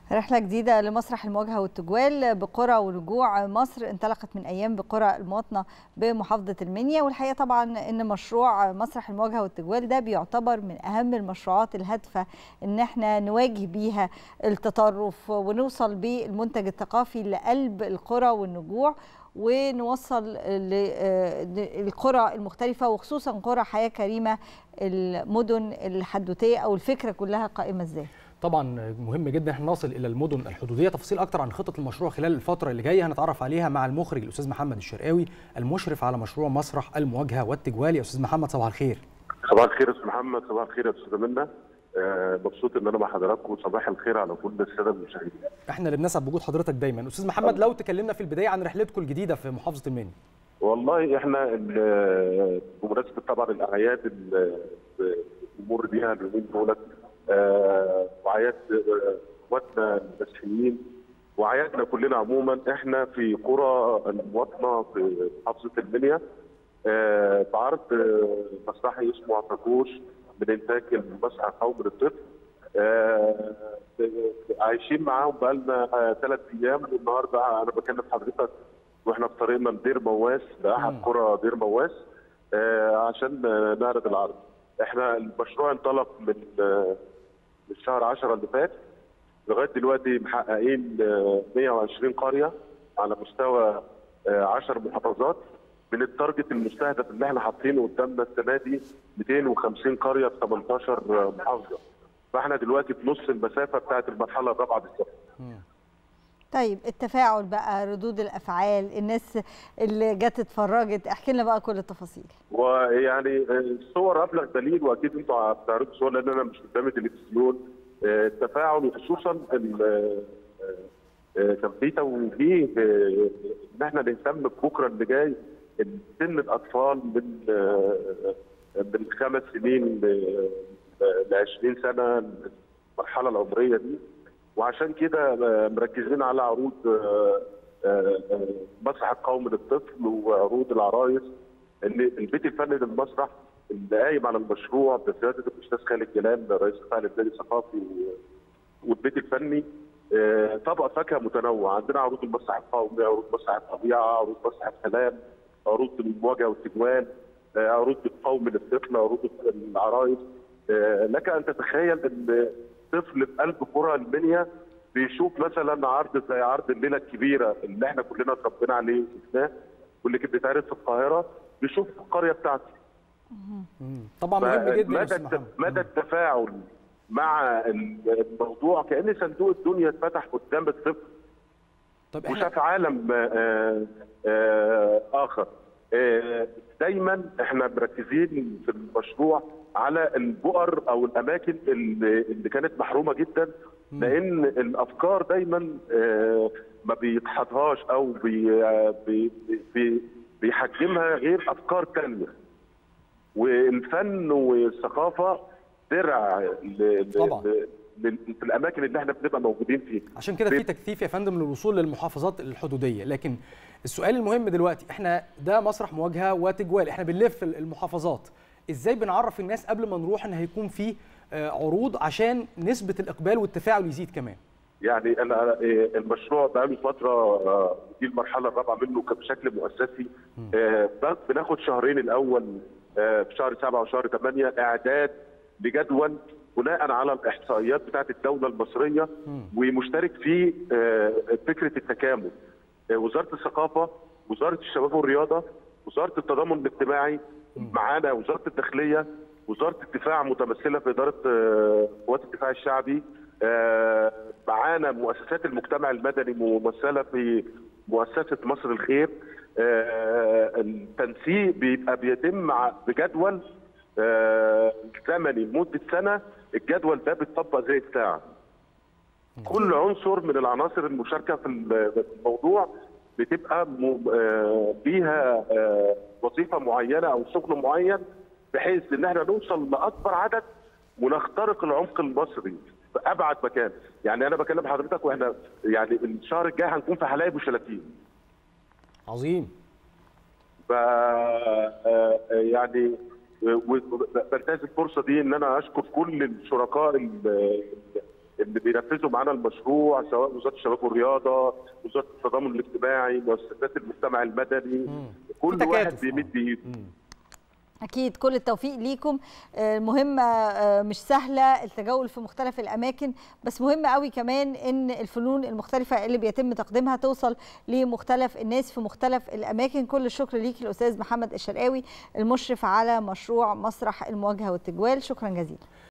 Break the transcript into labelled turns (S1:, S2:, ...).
S1: رحلة جديدة لمسرح المواجهة والتجوال بقرى ورجوع مصر انطلقت من أيام بقرى المواطنة بمحافظة المنيا والحقيقة طبعا أن مشروع مسرح المواجهة والتجوال ده بيعتبر من أهم المشروعات الهادفة أن احنا نواجه بيها التطرف ونوصل بالمنتج الثقافي لقلب القرى والنجوع ونوصل للقرى المختلفة وخصوصا قرى حياة كريمة المدن الحدوتية أو الفكرة كلها قائمة ازاي؟
S2: طبعا مهم جدا احنا نصل الى المدن الحدوديه تفاصيل اكتر عن خطه المشروع خلال الفتره اللي جايه هنتعرف عليها مع المخرج الاستاذ محمد الشرقاوي المشرف على مشروع مسرح المواجهه والتجوال يا استاذ محمد صباح الخير
S3: صباح الخير يا استاذ محمد صباح الخير يا استاذ منى آه مبسوط ان انا مع حضراتكم وصباح الخير على كل الساده المشاهدين
S2: احنا اللي بنسعد بوجود حضرتك دايما استاذ محمد لو تكلمنا في البدايه عن رحلتكم الجديده في محافظه المنيا
S3: والله احنا بمناسبه طبعا الاعياد اللي بنمر بيها اليومين دولت آه وعياد اخواتنا المسيحيين وعيادنا كلنا عموما احنا في قرى المواطنه في محافظه المنيا آه بعرض مسرحي اسمه عطاكوش من انتاج المسرح القومي للطفل آه عايشين معاهم بقالنا ثلاث ايام والنهارده انا بكلم حضرتك واحنا في طريقنا لدير مواس لاحد قرى دير مواس عشان نعرض العرض. احنا المشروع انطلق من من شهر 10 اللي فات لغايه دلوقتي محققين 120 قريه على مستوى 10 محافظات من التارجت المستهدف اللي احنا حاطينه قدامنا السنه دي 250 قريه في 18 محافظه فاحنا دلوقتي في نص المسافه بتاعت المرحله الرابعه بالظبط
S1: طيب التفاعل بقى ردود الافعال الناس اللي جت اتفرجت احكي لنا بقى كل التفاصيل
S3: ويعني الصور ابلغ دليل واكيد انتوا بتعرضوا صور لان انا مش قدامي تلفزيون التفاعل وخصوصا كان في توجيه ان احنا نهتم بكره اللي جاي سن الاطفال من من خمس سنين ل 20 سنه المرحله العمريه دي وعشان كده مركزين على عروض مسرح القومي للطفل وعروض العرايس اللي البيت الفني للمسرح اللي قايم على المشروع بقياده الاستاذ خالد جلال رئيس قطاع الابداع الثقافي والبيت الفني طبق فاكهه متنوع عندنا عروض المسرح القومي عروض مسرح الطبيعه عروض مسرح الكلام عروض المواجهه والتجوال عروض القومي للطفل عروض العرايس لك ان تتخيل ان طفل في قلب قرى المنيا بيشوف مثلا عرض زي عرض الليله الكبيره اللي احنا كلنا اتربينا عليه وشفناه واللي كان بيتعرض في القاهره بيشوف في القريه بتاعته.
S2: طبعا مهم جدا
S3: مدى مدى التفاعل مع الموضوع كان صندوق الدنيا اتفتح قدام الطفل طب احنا وشاف عالم آآ آآ اخر دايما احنا مركزين في المشروع على البؤر او الاماكن اللي, اللي كانت محرومه جدا لان الافكار دايما ما بيدحضهاش او بي بي بي بيحجمها غير افكار ثانيه والفن والثقافه درع
S2: طبعا
S3: في الاماكن اللي احنا بنبقى موجودين فيها
S2: عشان كده في تكثيف يا فندم للوصول للمحافظات الحدوديه لكن السؤال المهم دلوقتي احنا ده مسرح مواجهه وتجوال احنا بنلف المحافظات ازاي بنعرف الناس قبل ما نروح ان هيكون في عروض عشان نسبه الاقبال والتفاعل يزيد كمان
S3: يعني انا المشروع بقى له فتره دي المرحله الرابعه منه بشكل مؤسسي بناخد شهرين الاول في شهر سبعه وشهر ثمانيه اعداد لجدول بناء على الاحصائيات بتاعه الدوله المصريه ومشترك فيه فكره التكامل وزاره الثقافه وزاره الشباب والرياضه وزاره التضامن الاجتماعي معانا وزاره الداخليه وزاره الدفاع متمثله في اداره قوات الدفاع الشعبي معانا مؤسسات المجتمع المدني ممثله في مؤسسه مصر الخير التنسيق بيبقى بيتم بجدول زمني لمده سنه الجدول ده بيتطبق زي الساعه كل عنصر من العناصر المشاركه في الموضوع بتبقى فيها وظيفه معينه او شغل معين بحيث ان احنا نوصل لاكبر عدد ونخترق العمق المصري في ابعد مكان، يعني انا بكلم حضرتك واحنا يعني الشهر الجاي هنكون في حلايب وشلاتين.
S2: عظيم.
S3: ف يعني بنتهز الفرصه دي ان انا اشكر كل الشركاء اللي بينفذوا معانا المشروع سواء وزاره الشباب والرياضه، وزاره التضامن الاجتماعي، مؤسسات المجتمع المدني، كل
S2: في
S3: واحد
S2: تكاتف.
S3: بيمد ايده.
S1: أكيد كل التوفيق ليكم آه، مهمة آه، مش سهلة التجول في مختلف الأماكن بس مهم قوي كمان إن الفنون المختلفة اللي بيتم تقديمها توصل لمختلف الناس في مختلف الأماكن كل الشكر ليك الأستاذ محمد الشرقاوي المشرف على مشروع مسرح المواجهة والتجوال شكرا جزيلا